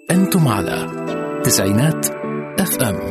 أنتم على تسعينات اف ام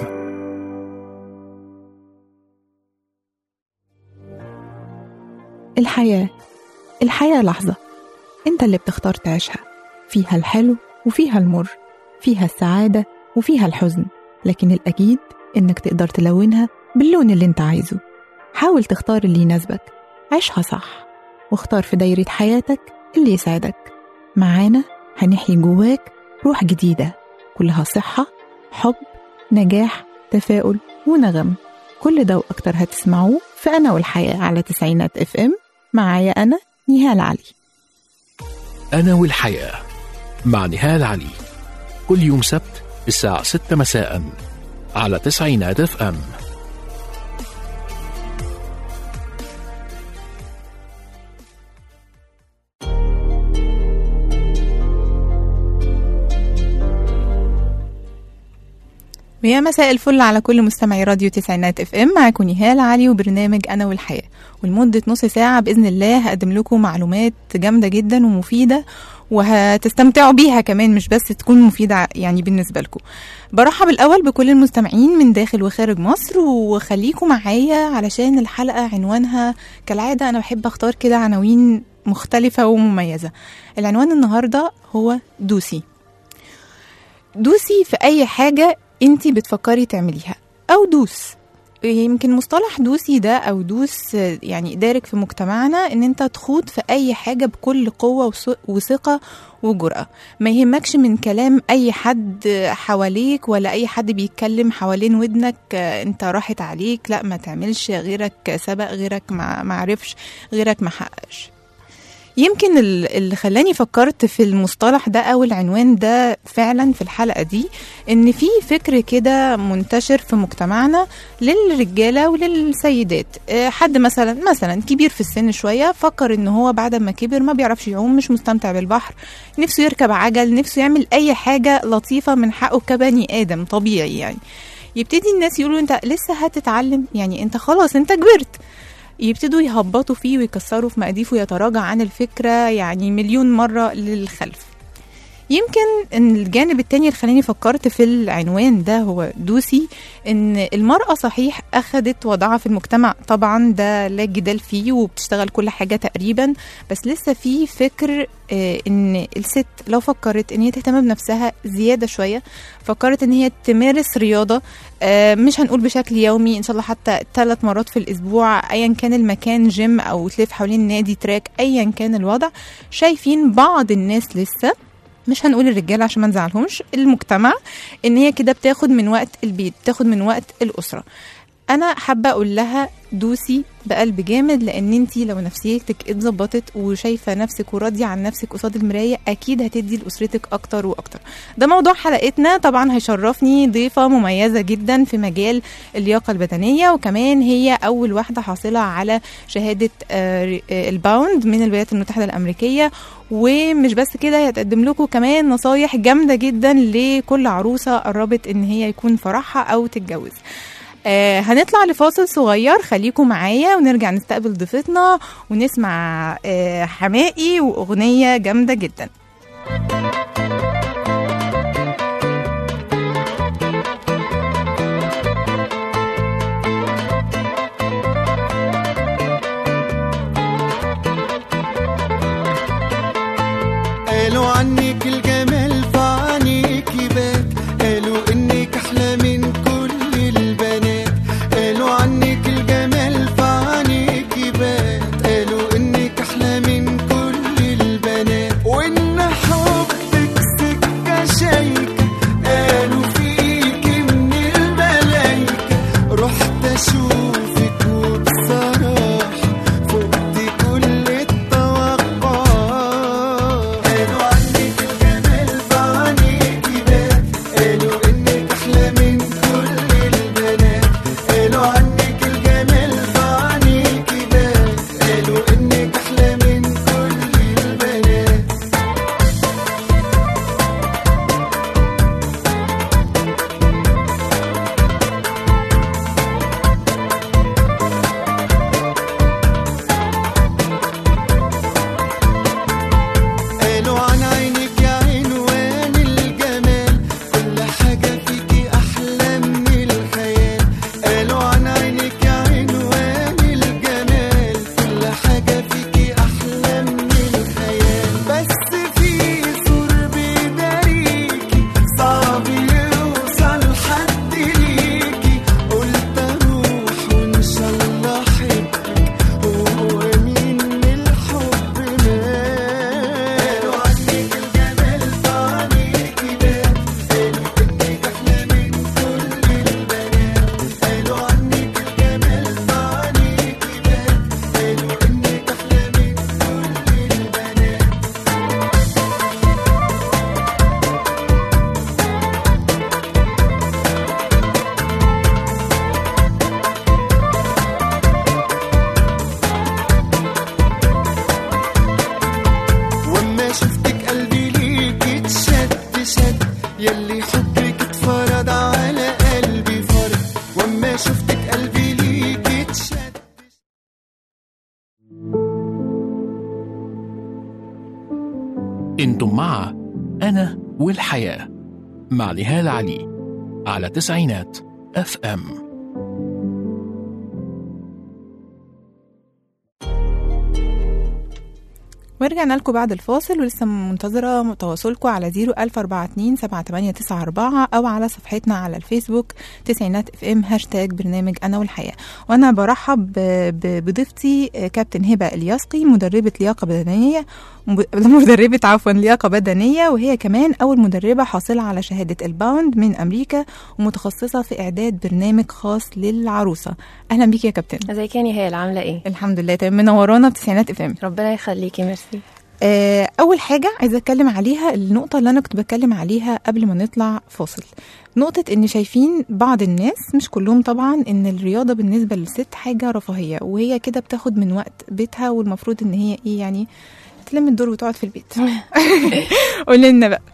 الحياة الحياة لحظة انت اللي بتختار تعيشها فيها الحلو وفيها المر فيها السعادة وفيها الحزن لكن الأكيد إنك تقدر تلونها باللون اللي انت عايزه حاول تختار اللي يناسبك عيشها صح واختار في دايرة حياتك اللي يسعدك معانا هنحيي جواك روح جديدة كلها صحة حب نجاح تفاؤل ونغم كل ده وأكتر هتسمعوه في أنا والحياة على تسعينات اف ام معايا أنا نهال علي أنا والحياة مع نهال علي كل يوم سبت الساعة 6 مساء على تسعينات اف ام ويا مساء الفل على كل مستمعي راديو تسعينات اف ام معاكم نهال علي وبرنامج انا والحياه ولمده نص ساعه باذن الله هقدم لكم معلومات جامده جدا ومفيده وهتستمتعوا بيها كمان مش بس تكون مفيده يعني بالنسبه لكم برحب الاول بكل المستمعين من داخل وخارج مصر وخليكم معايا علشان الحلقه عنوانها كالعاده انا بحب اختار كده عناوين مختلفه ومميزه العنوان النهارده هو دوسي دوسي في اي حاجه انت بتفكري تعمليها او دوس يمكن مصطلح دوسي ده او دوس يعني دارك في مجتمعنا ان انت تخوض في اي حاجه بكل قوه وث- وثقه وجرأة ما يهمكش من كلام اي حد حواليك ولا اي حد بيتكلم حوالين ودنك آه، انت راحت عليك لا ما تعملش غيرك سبق غيرك ما ما عرفش غيرك ما حققش يمكن ال- اللي خلاني فكرت في المصطلح ده او العنوان ده فعلا في الحلقه دي ان في فكر كده منتشر في مجتمعنا للرجاله وللسيدات آه، حد مثلا مثلا كبير في السن شويه فكر ان هو بعد ما كبر ما بيعرفش يعوم مش مستمتع بالبحر نفسه يركب عجل نفسه يعمل اي حاجه لطيفه من حقه كبني ادم طبيعي يعني يبتدي الناس يقولوا انت لسه هتتعلم يعني انت خلاص انت كبرت يبتدوا يهبطوا فيه ويكسروا في مقاديفه ويتراجع عن الفكرة يعني مليون مرة للخلف يمكن ان الجانب التاني اللي خلاني فكرت في العنوان ده هو دوسي ان المرأة صحيح اخدت وضعها في المجتمع طبعا ده لا جدال فيه وبتشتغل كل حاجة تقريبا بس لسه في فكر آه، ان الست لو فكرت ان هي تهتم بنفسها زيادة شوية فكرت ان هي تمارس رياضة آه، مش هنقول بشكل يومي ان شاء الله حتى ثلاث مرات في الاسبوع ايا كان المكان جيم او تلف حوالين نادي تراك ايا كان الوضع شايفين بعض الناس لسه مش هنقول الرجاله عشان ما نزعلهمش المجتمع ان هي كده بتاخد من وقت البيت بتاخد من وقت الاسره انا حابه اقول لها دوسي بقلب جامد لان انت لو نفسيتك اتظبطت وشايفه نفسك وراضيه عن نفسك قصاد المرايه اكيد هتدي لاسرتك اكتر واكتر ده موضوع حلقتنا طبعا هيشرفني ضيفه مميزه جدا في مجال اللياقه البدنيه وكمان هي اول واحده حاصله على شهاده آه، آه، الباوند من الولايات المتحده الامريكيه ومش بس كده هي هتقدم لكم كمان نصايح جامده جدا لكل عروسه قربت ان هي يكون فرحها او تتجوز آه هنطلع لفاصل صغير خليكم معايا ونرجع نستقبل ضيفتنا ونسمع آه حمائي واغنيه جامده جدا قالوا عنك الجمال في عينيك يبات قالوا انك احلى من كل البنات قالوا عنك الجمال في عينيك يبات قالوا انك احلى من كل البنات وان حبك سكه شايكه قالوا فيكي من الملايكه رحت اشوفك وبصراحه فقت كل التوقعات قالوا عنك الجمال انتم مع انا والحياه مع نهال علي على تسعينات اف ام ورجعنا لكم بعد الفاصل ولسه منتظرة تواصلكم على 01042 7894 أو على صفحتنا على الفيسبوك تسعينات اف ام هاشتاج برنامج أنا والحياة وأنا برحب ب- ب- بضيفتي آه، كابتن هبة الياسقي مدربة لياقة بدنية مب- مدربة عفوا لياقة بدنية وهي كمان أول مدربة حاصلة على شهادة الباوند من أمريكا ومتخصصة في إعداد برنامج خاص للعروسة أهلا بيك يا كابتن ازيك يا نهال عامله ايه الحمد لله تمام منورانا بتسعينات اف ام ربنا يخليكي ميرسي آه، أول حاجة عايزة أتكلم عليها النقطة اللي أنا كنت بتكلم عليها قبل ما نطلع فاصل نقطة إن شايفين بعض الناس مش كلهم طبعا إن الرياضة بالنسبة للست حاجة رفاهية وهي كده بتاخد من وقت بيتها والمفروض إن هي إيه يعني تلم الدور وتقعد في البيت قولي لنا بقى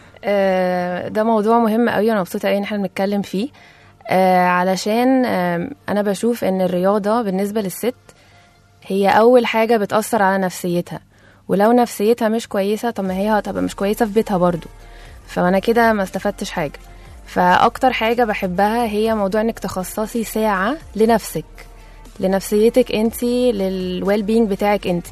آه ده موضوع مهم قوي وانا مبسوطه قوي ان احنا بنتكلم فيه آه علشان آه انا بشوف ان الرياضه بالنسبه للست هي اول حاجه بتاثر على نفسيتها ولو نفسيتها مش كويسه طب ما هي هتبقى مش كويسه في بيتها برضو فانا كده ما استفدتش حاجه فاكتر حاجه بحبها هي موضوع انك تخصصي ساعه لنفسك لنفسيتك انت للويل بينج بتاعك انت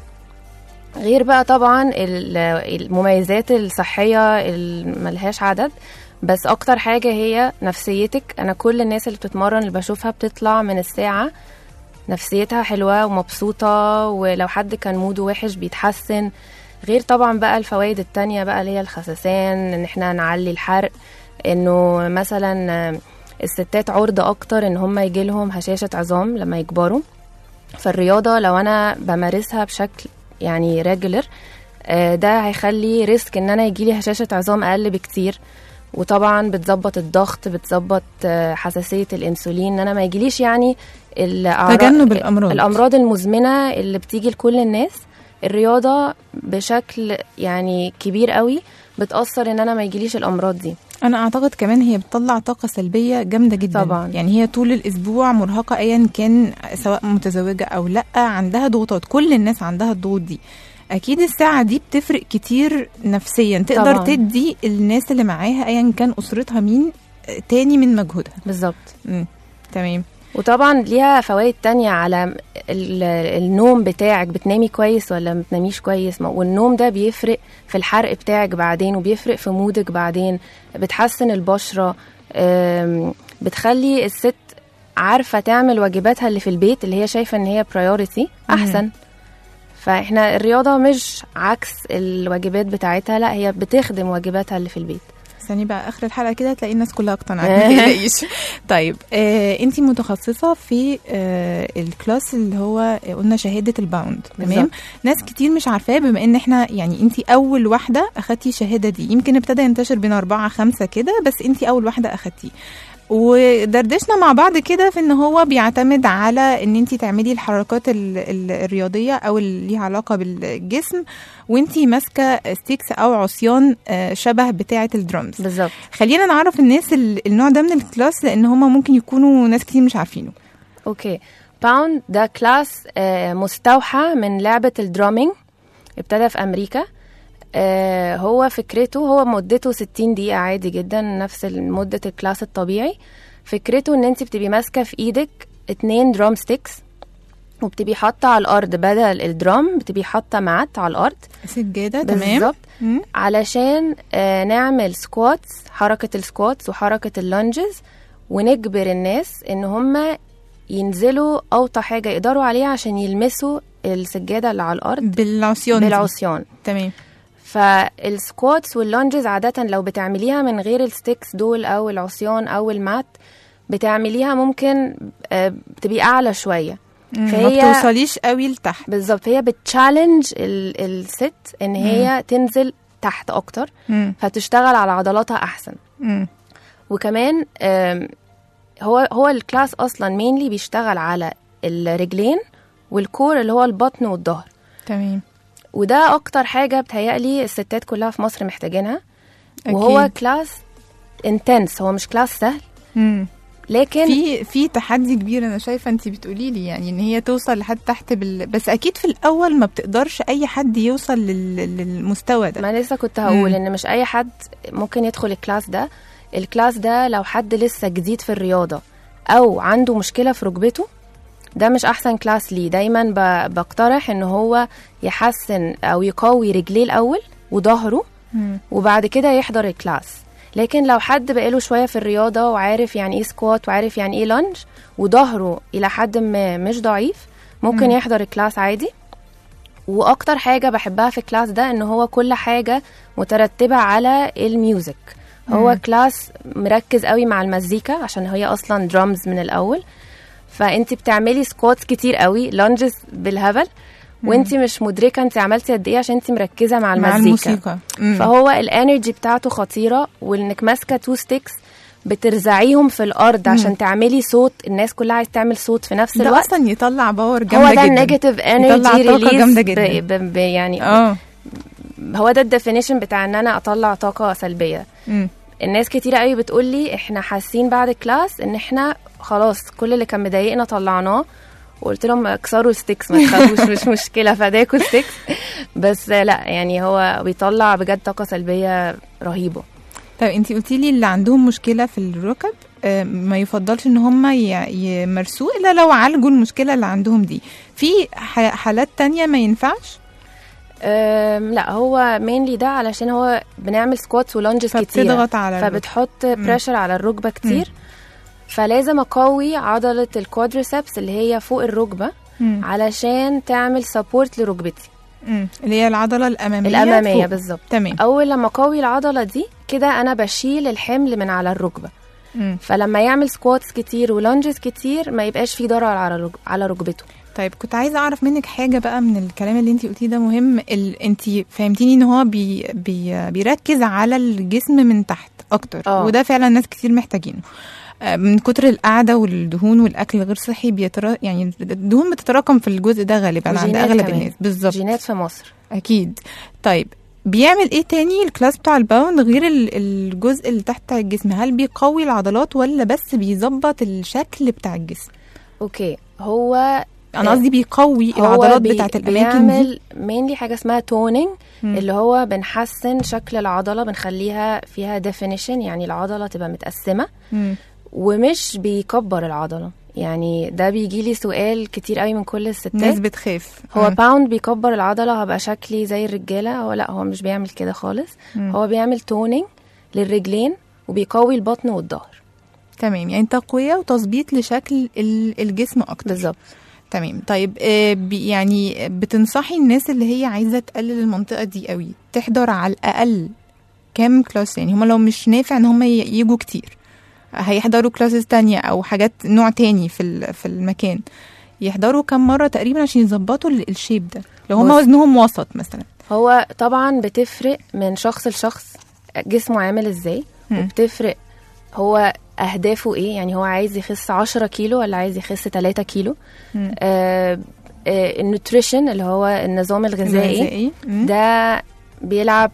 غير بقى طبعا ال- المميزات الصحية اللي ملهاش عدد بس أكتر حاجة هي نفسيتك أنا كل الناس اللي بتتمرن اللي بشوفها بتطلع من الساعة نفسيتها حلوة ومبسوطة ولو حد كان موده وحش بيتحسن غير طبعا بقى الفوائد التانية بقى اللي هي الخسسان ان احنا نعلي الحرق انه مثلا آه، الستات عرضة اكتر ان هم يجيلهم هشاشة عظام لما يكبروا فالرياضة لو أنا بمارسها بشكل يعني ريجولر ده هيخلي ريسك ان انا يجيلي هشاشة عظام اقل بكتير وطبعا بتظبط الضغط بتظبط آه، حساسية الانسولين ان انا ما يجيليش يعني الأعراض- تجنب الأمراض. الامراض المزمنة اللي بتيجي لكل الناس الرياضة بشكل يعني كبير قوي بتأثر ان انا ما يجيليش الامراض دي أنا أعتقد كمان هي بتطلع طاقة سلبية جامدة جدا طبعاً. يعني هي طول الأسبوع مرهقة أيا كان سواء متزوجة أو لأ عندها ضغوطات كل الناس عندها الضغوط دي أكيد الساعة دي بتفرق كتير نفسيا تقدر طبعاً. تدي الناس اللي معاها أيا كان أسرتها مين آه، تاني من مجهودها بالظبط مم. تمام وطبعا ليها فوائد تانية على ال- النوم بتاعك بتنامي كويس ولا ما بتناميش كويس ما- والنوم ده بيفرق في الحرق بتاعك بعدين وبيفرق في مودك بعدين بتحسن البشرة أم، بتخلي الست عارفة تعمل واجباتها اللي في البيت اللي هي شايفة ان هي برايورتي احسن فاحنا الرياضة مش عكس الواجبات بتاعتها لا هي بتخدم واجباتها اللي في البيت استني بقى اخر الحلقه كده تلاقي الناس كلها اقتنعت ما تقلقيش طيب آه انت متخصصه في آه الكلاس اللي هو قلنا شهاده الباوند تمام بالظبط. ناس كتير مش عارفاه بما ان احنا يعني انت اول واحده اخدتي الشهاده دي يمكن ابتدى ينتشر بين اربعه خمسه كده بس انت اول واحده اخدتيه ودردشنا مع بعض كده في ان هو بيعتمد على ان انت تعملي الحركات ال ال الرياضيه او اللي ليها علاقه بالجسم وانت ماسكه ستيكس او عصيان آه، شبه بتاعه الدرمز بالظبط خلينا نعرف الناس ال- النوع ده من الكلاس لان هما ممكن يكونوا ناس كتير مش عارفينه اوكي باوند ده كلاس آه، مستوحى من لعبة الدرامينج ابتدى في أمريكا آه، هو فكرته هو مدته 60 دقيقة عادي جدا نفس مدة الكلاس الطبيعي فكرته ان انت بتبقي ماسكة في ايدك اتنين درام ستيكس وبتبقي حاطة على الأرض بدل الدرام بتبقي حاطة مات على الأرض سجاده تمام بالظبط مم. علشان آه، نعمل سكواتس حركة السكواتس وحركة اللانجز ونجبر الناس ان هم ينزلوا اوطى حاجة يقدروا عليها عشان يلمسوا السجادة اللي على الارض بالعصيان دي. بالعصيان تمام فالسكواتس واللانجز عادة لو بتعمليها من غير الستيكس دول او العصيان او المات بتعمليها ممكن آه، بتبقي اعلى شوية مم. ما فهي- بتوصليش قوي لتحت بالظبط هي بتشالنج ال- الست ان هي تنزل تحت اكتر مم. فتشتغل على عضلاتها احسن مم. وكمان آم، هو هو الكلاس اصلا مينلي بيشتغل على الرجلين والكور اللي هو البطن والظهر تمام وده اكتر حاجه بتهيألي الستات كلها في مصر محتاجينها أكيد. وهو كلاس انتنس هو مش كلاس سهل مم. لكن في في تحدي كبير انا شايفه انت بتقولي لي يعني ان هي توصل لحد تحت بال... بس اكيد في الاول ما بتقدرش اي حد يوصل لل... للمستوى ده ما لسه كنت هقول مم. ان مش اي حد ممكن يدخل الكلاس ده الكلاس ده لو حد لسه جديد في الرياضه او عنده مشكله في ركبته ده مش احسن كلاس ليه دايما ب- بقترح ان هو يحسن او يقوي رجليه الاول وظهره مم. وبعد كده يحضر الكلاس لكن لو حد بقاله شويه في الرياضه وعارف يعني ايه سكوات وعارف يعني ايه لانج وظهره الى حد ما مش ضعيف ممكن مم. يحضر الكلاس عادي واكتر حاجه بحبها في الكلاس ده ان هو كل حاجه مترتبه على الميوزك هو مم. كلاس مركز قوي مع المزيكا عشان هي اصلا درامز من الاول فانت بتعملي سكواتس كتير قوي لانجز بالهبل وانت مش مدركه انت عملتي قد ايه عشان انت مركزه مع مع المزيكا الموسيقى مم. فهو الانرجي بتاعته خطيره وانك ماسكه تو ستيكس بترزعيهم في الارض عشان تعملي صوت الناس كلها عايز تعمل صوت في نفس ده الوقت اصلا يطلع باور جامده هو ده جدا النيجاتيف يطلع انرجي طاقة ريليز جامدة جدا. ب... ب... يعني اه هو ده الديفينيشن بتاع ان انا اطلع طاقه سلبيه مم. الناس كتير قوي بتقول لي احنا حاسين بعد الكلاس ان احنا خلاص كل اللي كان مضايقنا طلعناه وقلت لهم اكسروا الستيكس ما تخافوش مش مشكله فداكوا ستيكس بس لا يعني هو بيطلع بجد طاقه سلبيه رهيبه طيب انت قلتي لي اللي عندهم مشكله في الركب آه، ما يفضلش ان هم ي- يمارسوه الا لو عالجوا المشكله اللي عندهم دي في ح- حالات تانية ما ينفعش أم، لا هو مينلي ده علشان هو بنعمل سكواتس ولانجز كتير فبتضغط على الركب. فبتحط بريشر على الركبه كتير فلازم اقوي عضله الكوادريسبس اللي هي فوق الركبه مم. علشان تعمل سبورت لركبتي مم. اللي هي العضله الاماميه الاماميه فوق. بالظبط تمام اول لما اقوي العضله دي كده انا بشيل الحمل من على الركبه مم. فلما يعمل سكواتس كتير ولانجز كتير ما يبقاش فيه ضرر على رج- على ركبته طيب كنت عايزه اعرف منك حاجه بقى من الكلام اللي انت قلتيه ده مهم ال... انت فهمتيني ان هو بي... بي... بيركز على الجسم من تحت اكتر آه. وده فعلا ناس كتير محتاجينه آه، من كتر القعده والدهون والاكل الغير صحي بيترا... يعني الدهون بتتراكم في الجزء ده غالبا عند وجينات اغلب كمان. الناس بالظبط جينات في مصر اكيد طيب بيعمل ايه تاني الكلاس بتاع الباوند غير ال- الجزء اللي تحت الجسم هل بيقوي العضلات ولا بس بيظبط الشكل بتاع الجسم اوكي هو انا قصدي بيقوي هو العضلات بي- بتاعت الاماكن دي بيعمل مينلي حاجه اسمها تونينج مم. اللي هو بنحسن شكل العضله بنخليها فيها ديفينيشن يعني العضله تبقى متقسمه مم. ومش بيكبر العضله يعني ده بيجي لي سؤال كتير قوي من كل ناس الستات بتخاف هو مم. باوند بيكبر العضله هبقى شكلي زي الرجاله هو لا هو مش بيعمل كده خالص مم. هو بيعمل تونينج للرجلين وبيقوي البطن والظهر تمام يعني تقوية وتظبيط لشكل ال- الجسم اكتر بالظبط تمام طيب آه، بي- يعني بتنصحي الناس اللي هي عايزه تقلل المنطقه دي قوي تحضر على الاقل كام كلاس يعني هم لو مش نافع ان هم ي- يجوا كتير هيحضروا كلاسز تانية او حاجات نوع تاني في ال- في المكان يحضروا كم مره تقريبا عشان يظبطوا ال- الشيب ده لو هم بص. وزنهم وسط مثلا هو طبعا بتفرق من شخص لشخص جسمه عامل ازاي مم. وبتفرق هو اهدافه ايه يعني هو عايز يخس 10 كيلو ولا عايز يخس 3 كيلو مم. آه آه النوتريشن اللي هو النظام الغذائي غذائي مم. ده بيلعب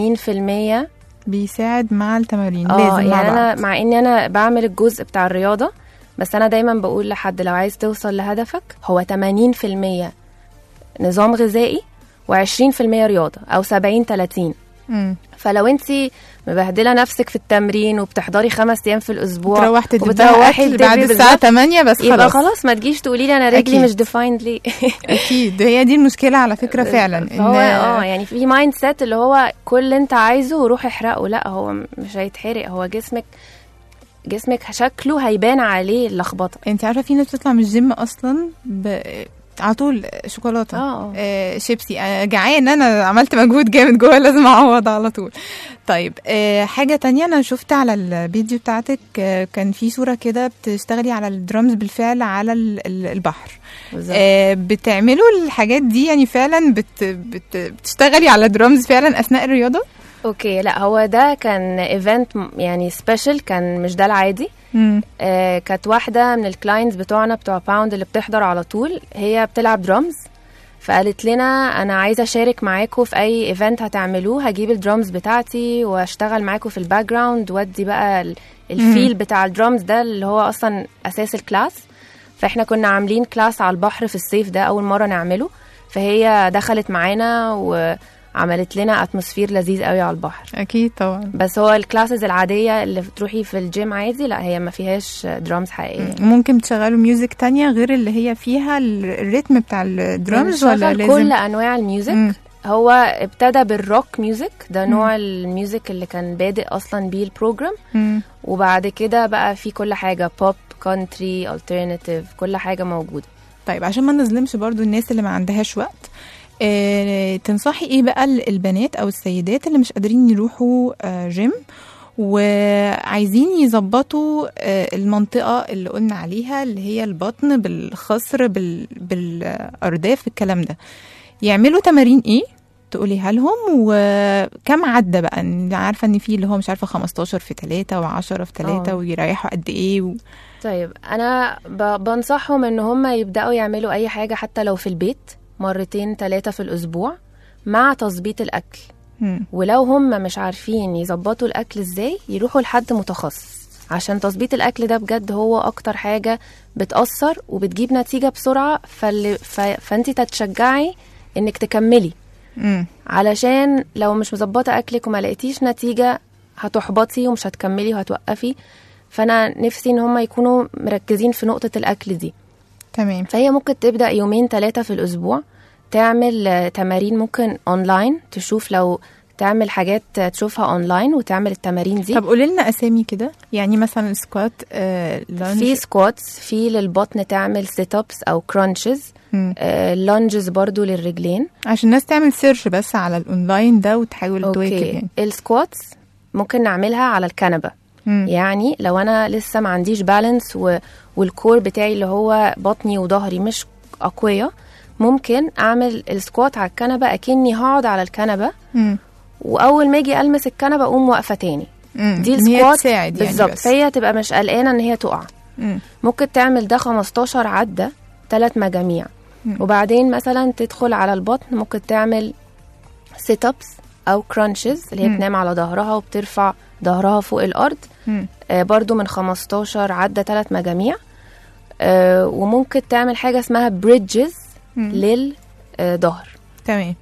80% بيساعد مع التمارين اه لازم مع يعني انا بعض مع اني انا بعمل الجزء بتاع الرياضه بس انا دايما بقول لحد لو عايز توصل لهدفك هو 80% نظام غذائي و20% رياضه او 70 30 مم. فلو انت مبهدله نفسك في التمرين وبتحضري خمس ايام في الاسبوع تروح تدبها وبتروحي اكل تدبي بعد الساعه بالظبط، 8 بس يبقى خلاص خلاص ما تجيش تقولي لي انا رجلي أكيد. مش ديفايند ليه اكيد هي دي المشكله على فكره فعلا فهو اه يعني في مايند سيت اللي هو كل اللي انت عايزه وروح احرقه لا هو مش هيتحرق هو جسمك جسمك شكله هيبان عليه اللخبطه انت عارفه في ناس بتطلع من الجيم اصلا ب... على طول شوكولاته اه آه شيبسي انا جعان انا عملت مجهود جامد جوه لازم اعوض على طول طيب آه حاجه تانية انا شفت على الفيديو بتاعتك آه كان في صوره كده بتشتغلي على الدرامز بالفعل على ال- ال- البحر بالظبط آه بتعملوا الحاجات دي يعني فعلا بت... بت... بتشتغلي على درامز فعلا اثناء الرياضه اوكي لا هو ده كان ايفنت يعني سبيشال كان مش ده العادي مم. آه كانت واحده من الكلاينتس بتوعنا بتوع باوند اللي بتحضر على طول هي بتلعب درامز فقالت لنا انا عايزه اشارك معاكم في اي ايفنت هتعملوه هجيب الدرامز بتاعتي واشتغل معاكم في الباك جراوند وادي بقى ال- الفيل بتاع الدرامز ده اللي هو اصلا اساس الكلاس فاحنا كنا عاملين كلاس على البحر في الصيف ده اول مره نعمله فهي دخلت معانا وعملت لنا اتموسفير لذيذ قوي على البحر اكيد طبعا بس هو الكلاسز العاديه اللي بتروحي في الجيم عادي لا هي ما فيهاش درامز حقيقيه ممكن تشغلوا ميوزك تانية غير اللي هي فيها ال- الريتم بتاع الدرامز ولا بنشغل لازم كل انواع الميوزك مم. هو ابتدى بالروك ميوزك ده نوع الميوزك اللي كان بادئ اصلا بيه البروجرام مم. وبعد كده بقى في كل حاجه بوب كونتري الترناتيف كل حاجه موجوده طيب عشان ما نظلمش برضو الناس اللي ما عندهاش وقت اه تنصحي ايه بقى ال- البنات او السيدات اللي مش قادرين يروحوا آه جيم وعايزين يظبطوا آه المنطقة اللي قلنا عليها اللي هي البطن بالخصر بال... بالأرداف الكلام ده يعملوا تمارين ايه تقوليها لهم وكم عدة بقى أنا عارفة ان في اللي هو مش عارفة 15 في 3 و10 في 3 آه. ويريحوا قد ايه و... طيب انا ب- بنصحهم ان هم يبداوا يعملوا اي حاجه حتى لو في البيت مرتين ثلاثه في الاسبوع مع تظبيط الاكل مم. ولو هم مش عارفين يظبطوا الاكل ازاي يروحوا لحد متخصص عشان تظبيط الاكل ده بجد هو اكتر حاجه بتاثر وبتجيب نتيجه بسرعه فاللي ف... فانت تتشجعي انك تكملي مم. علشان لو مش مظبطه اكلك وما لقيتيش نتيجه هتحبطي ومش هتكملي وهتوقفي فانا نفسي ان هم يكونوا مركزين في نقطه الاكل دي تمام فهي ممكن تبدا يومين ثلاثه في الاسبوع تعمل آه، تمارين ممكن اونلاين تشوف لو تعمل حاجات آه، تشوفها اونلاين وتعمل التمارين دي طب قولي لنا اسامي كده يعني مثلا سكوات آه لانج في سكواتس في للبطن تعمل سيت ابس او كرانشز مم. لانجز برضو للرجلين عشان الناس تعمل سيرش بس على الاونلاين ده وتحاول تواكب اوكي يعني السكواتس ممكن نعملها على الكنبه مم. يعني لو انا لسه ما عنديش بالانس و... والكور بتاعي اللي هو بطني وظهري مش اقوياء ممكن اعمل السكوات على الكنبه اكني هقعد على الكنبه مم. واول ما اجي المس الكنبه اقوم واقفه تاني مم. دي إن هي السكوات تساعد يعني بالظبط بس. فهي تبقى مش قلقانه ان هي تقع مم. ممكن تعمل ده 15 عده ثلاث مجاميع مم. وبعدين مثلا تدخل على البطن ممكن تعمل سيت ابس او كرانشز اللي هي مم. بتنام على ظهرها وبترفع ظهرها فوق الارض مم. آه، برضو من 15 عدة ثلاث مجاميع آه، وممكن تعمل حاجة اسمها بريدجز مم. للظهر تمام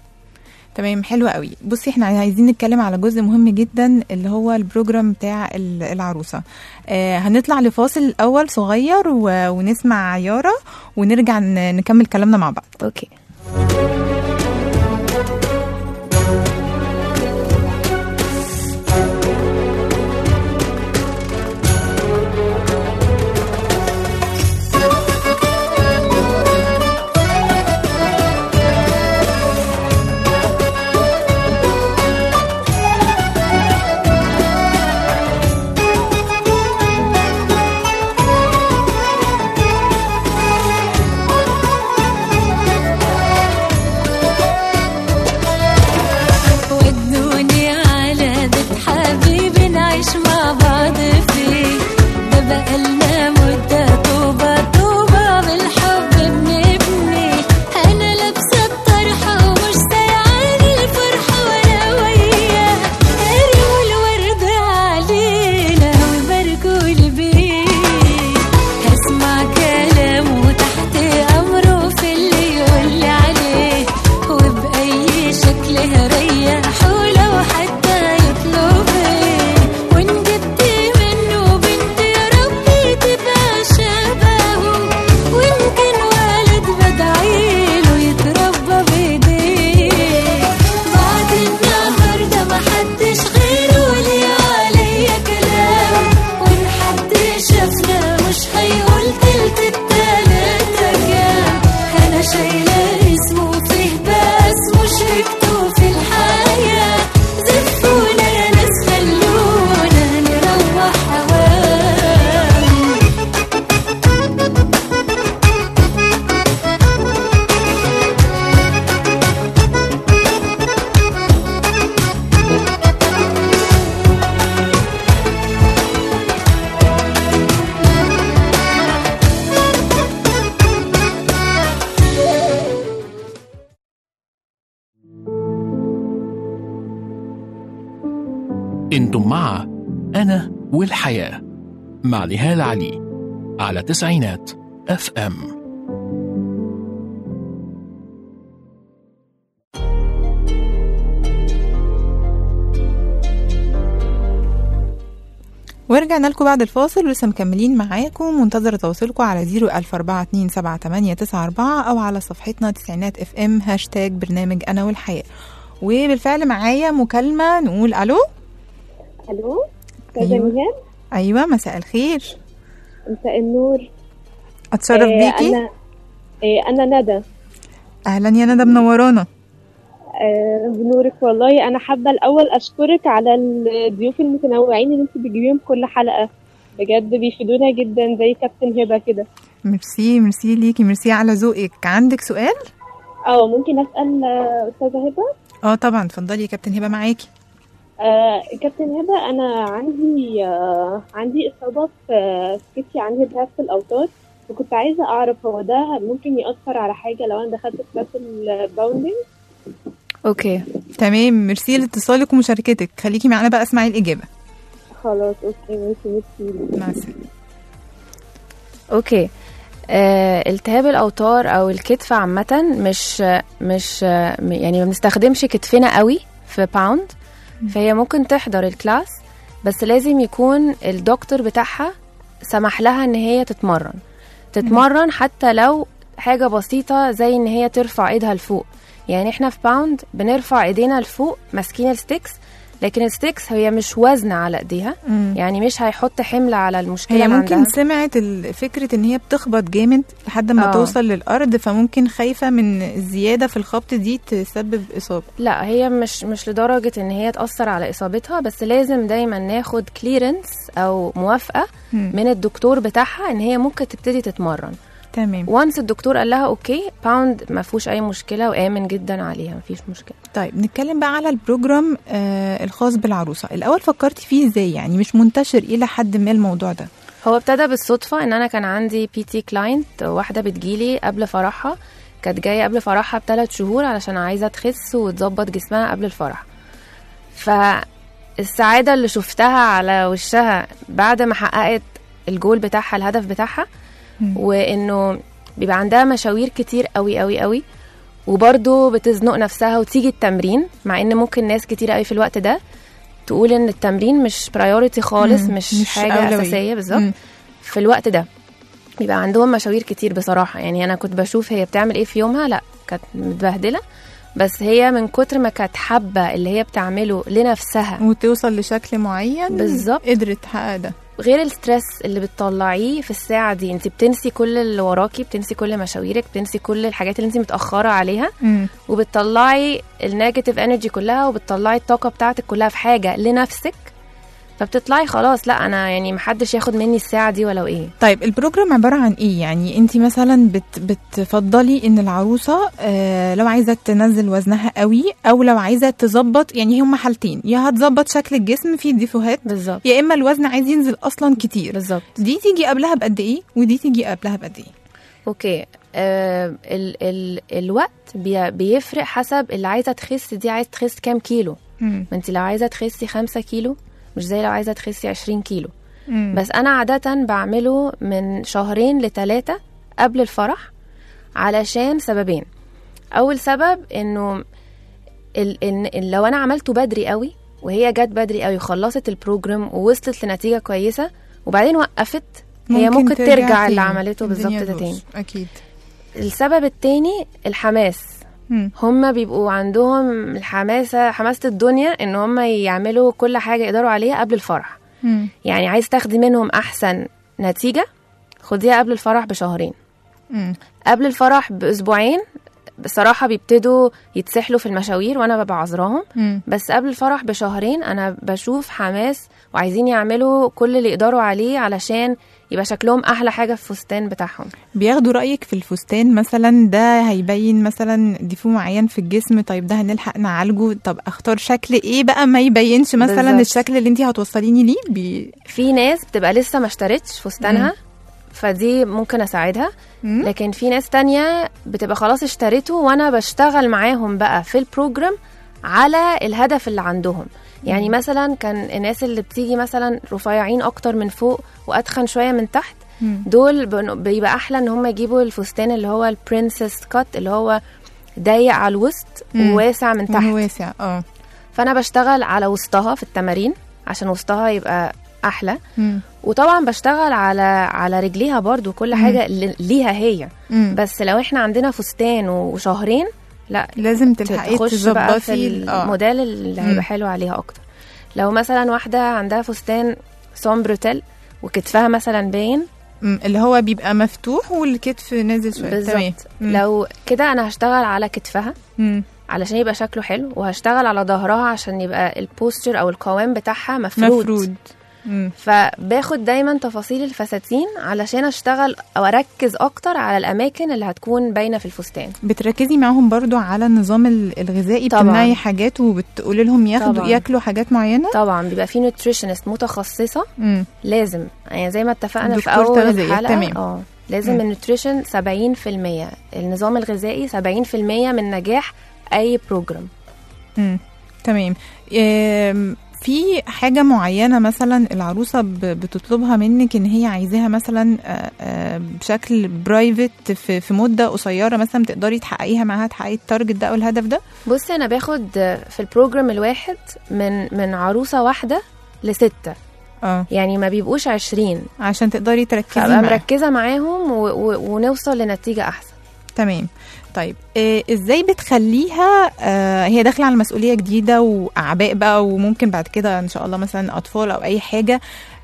تمام حلو قوي بصي احنا عايزين نتكلم على جزء مهم جدا اللي هو البروجرام بتاع ال- العروسه آه هنطلع لفاصل الاول صغير و... ونسمع يارا ونرجع ن... نكمل كلامنا مع بعض اوكي Thank انتم مع انا والحياه مع نهال علي على تسعينات اف ام ورجعنا لكم بعد الفاصل ولسه مكملين معاكم منتظرة تواصلكم على 014278994 أو على صفحتنا تسعينات اف ام هاشتاج برنامج أنا والحياة وبالفعل معايا مكالمة نقول ألو الو استاذه أيوة. نهال أيوة مساء الخير مساء النور أتشرف آه، بيكي انا آه، انا ندى أهلا يا ندى منورانا آه، بنورك والله انا حابه الاول اشكرك على الضيوف المتنوعين اللي انت بتجيبيهم كل حلقه بجد بيفيدونا جدا زي كابتن هبه كده ميرسي ميرسي ليكي ميرسي على ذوقك عندك سؤال؟ اه ممكن اسال آه، استاذه هبه اه طبعا اتفضلي يا كابتن هبة معاكي آه، كابتن هبه انا عندي آه، عندي اصابه في في كتفي عندي التهاب في الاوتار وكنت عايزه اعرف هو ده ممكن ياثر على حاجه لو انا دخلت كلاس الباوندنج اوكي تمام ميرسي لاتصالك ومشاركتك خليكي معانا بقى اسمعي الإجابة خلاص اوكي ماشي ميرسي مع السلامة اوكي آه، التهاب الاوتار او الكتف عامه مش مش آه، م- يعني ما بنستخدمش كتفنا قوي في باوند فهي ممكن تحضر الكلاس بس لازم يكون الدكتور بتاعها سمح لها ان هي تتمرن تتمرن حتى لو حاجه بسيطه زي ان هي ترفع ايدها لفوق يعني احنا في باوند بنرفع ايدينا لفوق ماسكين الستيكس لكن الستيكس هي مش وزن على ايديها مم. يعني مش هيحط حمل على المشكله هي اللي ممكن عندها. سمعت ال- فكرة ان هي بتخبط جامد لحد ما آه. توصل للأرض فممكن خايفة من الزيادة في الخبط دي تسبب إصابة لا هي مش مش لدرجة ان هي تأثر على اصابتها بس لازم دايما ناخد كليرنس او موافقة مم. من الدكتور بتاعها ان هي ممكن تبتدي تتمرن تمام وانس الدكتور قال لها اوكي باوند ما فيهوش اي مشكلة وامن جدا عليها ما فيش مشكلة طيب نتكلم بقى على البروجرام آه الخاص بالعروسة الأول فكرتي فيه ازاي يعني مش منتشر إلى حد ما الموضوع ده هو ابتدى بالصدفة ان انا كان عندي بي تي كلاينت واحدة بتجيلي قبل فرحها كانت جاية قبل فرحها بثلاث شهور علشان عايزة تخس وتظبط جسمها قبل الفرح فالسعادة اللي شفتها على وشها بعد ما حققت الجول بتاعها الهدف بتاعها مم. وانه بيبقى عندها مشاوير كتير قوي قوي قوي وبرضه بتزنق نفسها وتيجي التمرين مع ان ممكن ناس كتير قوي في الوقت ده تقول ان التمرين مش برايورتي خالص مم. مش, مش حاجه أولوية. اساسيه بالظبط مم. في الوقت ده بيبقى عندهم مشاوير كتير بصراحة يعني أنا كنت بشوف هي بتعمل إيه في يومها لا كانت متبهدلة بس هي من كتر ما كانت حابة اللي هي بتعمله لنفسها وتوصل لشكل معين بالظبط. قدرت تحقق ده غير الستريس اللي بتطلعيه في الساعة دي انت بتنسي كل اللي وراكي بتنسي كل مشاويرك بتنسي كل الحاجات اللي انت متأخرة عليها مم. وبتطلعي النيجاتيف انرجي كلها وبتطلعي الطاقة بتاعتك كلها في حاجة لنفسك فبتطلعي خلاص لا انا يعني محدش ياخد مني الساعة دي ولو ايه طيب البروجرام عبارة عن ايه يعني انت مثلا بت بتفضلي ان العروسة آه لو عايزة تنزل وزنها قوي او لو عايزة تظبط يعني هما حالتين يا هتظبط شكل الجسم في ديفوهات بالظبط يا اما الوزن عايز ينزل اصلا كتير بالظبط دي تيجي قبلها بقد ايه ودي تيجي قبلها بقد ايه اوكي آه ال ال الوقت بي بيفرق حسب اللي عايزه تخس دي عايزه تخس كام كيلو مم. ما انت لو عايزه تخسي خمسة كيلو مش زي لو عايزه تخسي 20 كيلو مم. بس انا عاده بعمله من شهرين لثلاثة قبل الفرح علشان سببين اول سبب انه ال إن إن لو انا عملته بدري قوي وهي جت بدري قوي وخلصت البروجرام ووصلت لنتيجه كويسه وبعدين وقفت هي ممكن ترجع اللي تاني. عملته بالظبط الدنيا ده تبوظ. تاني اكيد السبب التاني الحماس مم. هما بيبقوا عندهم الحماسة حماسة الدنيا ان هما يعملوا كل حاجة يقدروا عليها قبل الفرح مم. يعني عايز تاخدي منهم احسن نتيجة خديها قبل الفرح بشهرين مم. قبل الفرح باسبوعين بصراحة بيبتدوا يتسحلوا في المشاوير وانا ببقى عذراهم مم. بس قبل الفرح بشهرين انا بشوف حماس وعايزين يعملوا كل اللي يقدروا عليه علشان يبقى شكلهم احلى حاجة في الفستان بتاعهم بياخدوا رأيك في الفستان مثلا ده هيبين مثلا ديفو معين في الجسم طيب ده هنلحق نعالجه طب اختار شكل ايه بقى ما يبينش مثلا بالظبط. الشكل اللي انت هتوصليني ليه بي... في ناس بتبقى لسه ما اشترتش فستانها فدي ممكن اساعدها مم. لكن في ناس تانية بتبقى خلاص اشتريته وانا بشتغل معاهم بقى في البروجرام على الهدف اللي عندهم يعني مثلا كان الناس اللي بتيجي مثلا رفيعين اكتر من فوق واتخن شويه من تحت مم. دول بن- بيبقى احلى ان هم يجيبوا الفستان اللي هو البرنسس كات اللي هو ضيق على الوسط مم. وواسع من تحت واسع اه فانا بشتغل على وسطها في التمارين عشان وسطها يبقى احلى مم. وطبعا بشتغل على على رجليها برضو كل حاجه ل- ليها هي مم. بس لو احنا عندنا فستان وشهرين لا لازم تلحقي تخش بقى في تظبطي اه الموديل اللي مم. هيبقى حلو عليها اكتر لو مثلا واحده عندها فستان سومبروتيل وكتفها مثلا باين مم. اللي هو بيبقى مفتوح والكتف نازل شويه تمام بالظبط مم. لو كده انا هشتغل على كتفها مم. علشان يبقى شكله حلو وهشتغل على ظهرها عشان يبقى البوستر او القوام بتاعها مفرود, مفرود مم. فباخد دايما تفاصيل الفساتين علشان اشتغل او اركز اكتر على الاماكن اللي هتكون باينه في الفستان بتركزي معاهم برضو على النظام ال- الغذائي طبعاً. بتمنعي حاجات وبتقولي لهم ياخدوا طبعاً. ياكلوا حاجات معينه طبعا بيبقى في نوتريشنست متخصصه مم. لازم يعني زي ما اتفقنا في دكتور اول تغذية، الحلقه تمام. اه لازم مم. النوتريشن 70% النظام الغذائي 70% من نجاح اي بروجرام مم. تمام آم، في حاجة معينة مثلا العروسة ب- بتطلبها منك ان هي عايزاها مثلا آه، آه، بشكل برايفت في في مدة قصيرة مثلا تقدري تحققيها معاها تحققي التارجت ده او الهدف ده بصي انا باخد في البروجرام الواحد من من عروسه واحده لستة اه يعني ما بيبقوش 20 عشان تقدري تركزي فابقى معاها مركزه معاهم و... و... ونوصل لنتيجه احسن تمام طيب آه ازاي بتخليها آه هي داخله على مسؤوليه جديده واعباء بقى وممكن بعد كده ان شاء الله مثلا اطفال او اي حاجه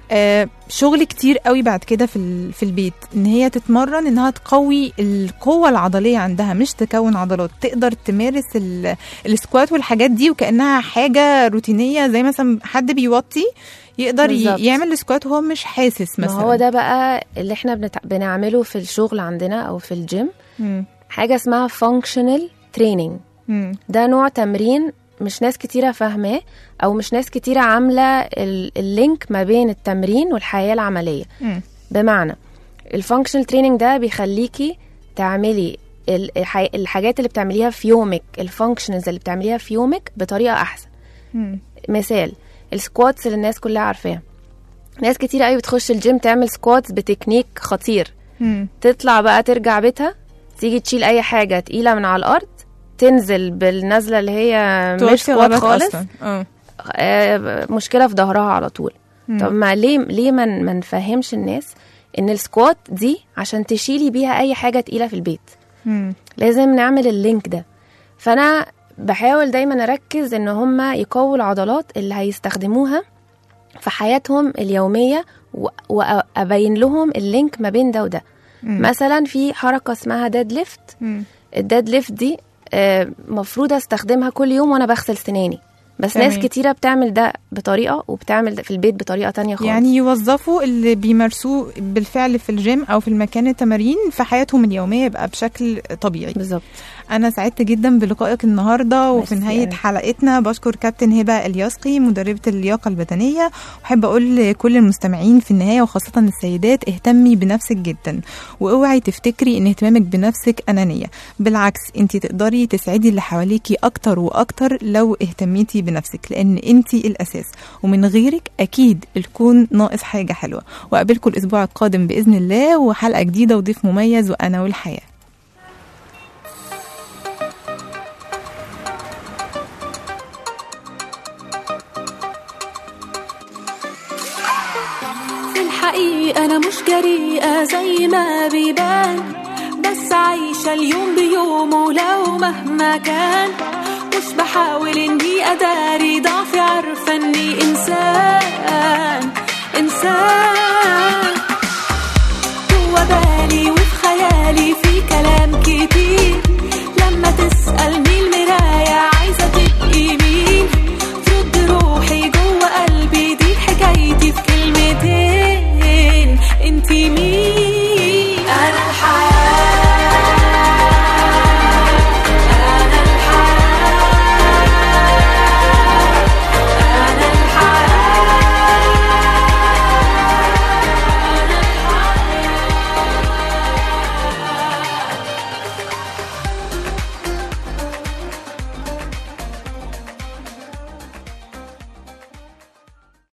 آه شغل كتير قوي بعد كده في ال- في البيت ان هي تتمرن انها تقوي القوه العضليه عندها مش تكون عضلات تقدر تمارس ال- السكوات والحاجات دي وكانها حاجه روتينيه زي مثلا حد بيوطي يقدر ي- بالظبط. يعمل السكوات وهو مش حاسس ما مثلا هو ده بقى اللي احنا بنت... بنعمله في الشغل عندنا او في الجيم مم. حاجه اسمها functional training مم. ده نوع تمرين مش ناس كتيرة فاهماه أو مش ناس كتيرة عاملة ال- اللينك ما بين التمرين والحياة العملية مم. بمعنى الفانكشنال تريننج ده بيخليكي تعملي ال- الح- الحاجات اللي بتعمليها في يومك الفانكشنز اللي بتعمليها في يومك بطريقة أحسن مم. مثال السكواتس اللي الناس كلها عارفاها ناس كتير قوي بتخش الجيم تعمل سكواتس بتكنيك خطير مم. تطلع بقى ترجع بيتها تيجي تشيل اي حاجه تقيله من على الارض تنزل بالنزله اللي هي مش توطي سكوات غلط خالص أصلاً. اه آه، مشكله في ظهرها على طول مم. طب ما ليه ليه ما ما نفهمش الناس ان السكوات دي عشان تشيلي بيها اي حاجه تقيله في البيت مم. لازم نعمل اللينك ده فانا بحاول دايما اركز ان هم يقووا العضلات اللي هيستخدموها في حياتهم اليوميه و- وابين لهم اللينك ما بين ده وده مم. مثلا في حركه اسمها ديد ليفت مم. الديد ليفت دي آه، مفروض استخدمها كل يوم وانا بغسل سناني بس تمام. ناس كتيرة بتعمل ده بطريقة وبتعمل ده في البيت بطريقة تانية خالص يعني يوظفوا اللي بيمارسوه بالفعل في الجيم او في المكان التمارين في حياتهم اليوميه يبقى بشكل طبيعي بالظبط انا سعدت جدا بلقائك النهارده وفي ميرسي نهايه أوي. حلقتنا بشكر كابتن هبه الياسقي مدربه اللياقه البدنيه واحب اقول لكل المستمعين في النهايه وخاصه السيدات اهتمي بنفسك جدا واوعي تفتكري ان اهتمامك بنفسك انانيه بالعكس انت تقدري تسعدي اللي حواليكي اكتر واكتر لو اهتميتي بنفسك لان انت الاساس ومن غيرك اكيد الكون ناقص حاجه حلوه واقابلكم الاسبوع القادم باذن الله وحلقه جديده وضيف مميز وانا والحياه في الحقيقة أنا مش جريئة زي ما بيبان بس عايشة اليوم بيومه لو مهما كان مش بحاول إني أداري